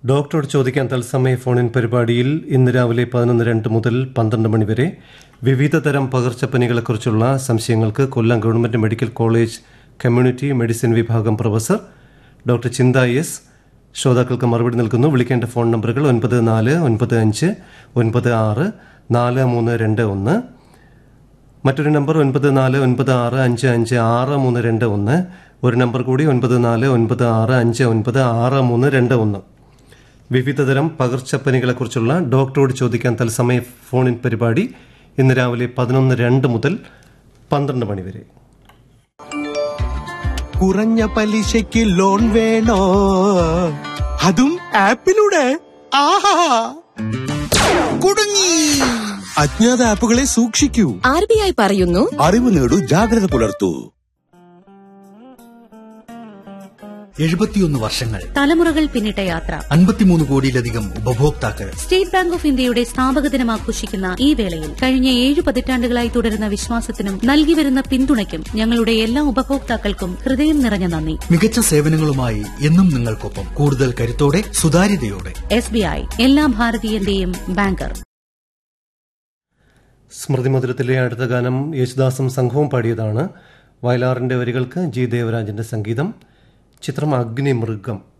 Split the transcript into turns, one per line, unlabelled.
ഡോക്ടറോട് ചോദിക്കാൻ തത്സമയ ഫോണിൻ പരിപാടിയിൽ ഇന്ന് രാവിലെ പതിനൊന്ന് രണ്ട് മുതൽ പന്ത്രണ്ട് മണിവരെ വിവിധ തരം പകർച്ചപ്പനികളെക്കുറിച്ചുള്ള സംശയങ്ങൾക്ക് Kollam government medical college community medicine വിഭാഗം പ്രൊഫസർ ഡോക്ടർ ചിന്ത എസ് ശ്രോതാക്കൾക്ക് മറുപടി നൽകുന്നു വിളിക്കേണ്ട ഫോൺ നമ്പറുകൾ ഒൻപത് നാല് ഒൻപത് അഞ്ച് ഒൻപത് ആറ് നാല് മൂന്ന് രണ്ട് ഒന്ന് മറ്റൊരു നമ്പർ ഒൻപത് നാല് ഒൻപത് ആറ് അഞ്ച് അഞ്ച് ആറ് മൂന്ന് രണ്ട് ഒന്ന് ഒരു നമ്പർ കൂടി ഒൻപത് നാല് ഒൻപത് ആറ് അഞ്ച് ഒൻപത് ആറ് മൂന്ന് രണ്ട് ഒന്ന് വിവിധതരം പകർച്ചപ്പനികളെക്കുറിച്ചുള്ള ഡോക്ടറോട് ചോദിക്കാൻ തത്സമയ ഫോണിൻ പരിപാടി ഇന്ന് രാവിലെ പതിനൊന്ന് രണ്ട് മുതൽ പന്ത്രണ്ട് മണി വരെ
കുറഞ്ഞ പലിശയ്ക്ക് ലോൺ വേണോ അതും ആപ്പിലൂടെ ആഹാ കുടുങ്ങി അജ്ഞാത ആപ്പുകളെ സൂക്ഷിക്കൂ
ആർ ബി ഐ പറയുന്നു
അറിവ് നേടൂ ജാഗ്രത പുലർത്തൂ
എഴുപത്തിയൊന്ന് വർഷങ്ങൾ
തലമുറകൾ പിന്നിട്ട യാത്ര
അൻപത്തിമൂന്ന് കോടിയിലധികം ഉപഭോക്താക്കൾ
സ്റ്റേറ്റ് ബാങ്ക് ഓഫ് ഇന്ത്യയുടെ സ്ഥാപക ദിനം ആഘോഷിക്കുന്ന ഈ വേളയിൽ കഴിഞ്ഞ ഏഴ് പതിറ്റാണ്ടുകളായി തുടരുന്ന വിശ്വാസത്തിനും നൽകി വരുന്ന പിന്തുണയ്ക്കും ഞങ്ങളുടെ എല്ലാ ഉപഭോക്താക്കൾക്കും ഹൃദയം നിറഞ്ഞ നന്ദി
മികച്ച സേവനങ്ങളുമായി എന്നും നിങ്ങൾക്കൊപ്പം കൂടുതൽ കരുത്തോടെ സുതാര്യതയോടെ
എസ് ബി ഐ എല്ലാ ഭാരതീയന്റെയും ബാങ്കർ
സ്മൃതി മധുരത്തിലെ അടുത്ത ഗാനം യേശുദാസും സംഘവും പാടിയതാണ് വയലാറിന്റെ വരികൾക്ക് ജി ദേവരാജന്റെ സംഗീതം ചിത്രം അഗ്നിമൃഗം